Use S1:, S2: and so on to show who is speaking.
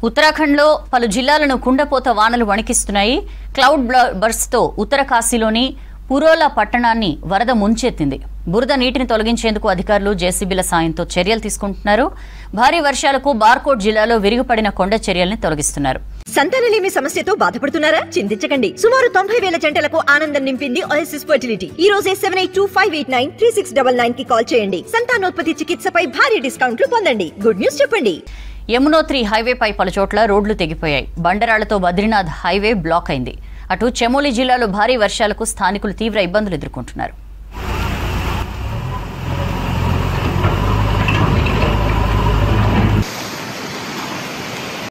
S1: ఉత్తరాఖండ్లో పలు జిల్లాలను కుండపోత వానలు వణికిస్తున్నాయి క్లౌడ్ బర్స్తో ఉత్తర కాశీలోని పురోలా పట్టణాన్ని వరద ముంచెత్తింది బురద నీటిని తొలగించేందుకు అధికారులు జేసీబీల సాయంతో చర్యలు తీసుకుంటున్నారు భారీ వర్షాలకు బార్కోట్ జిల్లాలో విరిగిపడిన కొండ చర్యల్ని తొలగిస్తున్నారు
S2: సంతానలేమి సమస్యతో బాధపడుతున్నారా చింతించకండి సుమారు తొంభై వేల జంటలకు ఆనందం నింపింది ఓఎస్ఎస్ ఫర్టిలిటీ ఈ రోజే seven eight two five eight nine three six double nine కి కాల్ చేయండి సంతానోత్పత్తి చికిత్సపై భారీ డిస్కౌంట్లు పొందండి గుడ్ న్యూస్ చెప్పండి
S1: యమునోత్రి హైవేపై పలుచోట్ల రోడ్లు తెగిపోయాయి బండరాళ్లతో బద్రీనాథ్ హైవే బ్లాక్ అయింది అటు చెమోలి జిల్లాలో భారీ వర్షాలకు స్థానికులు తీవ్ర ఇబ్బందులు ఎదుర్కొంటున్నారు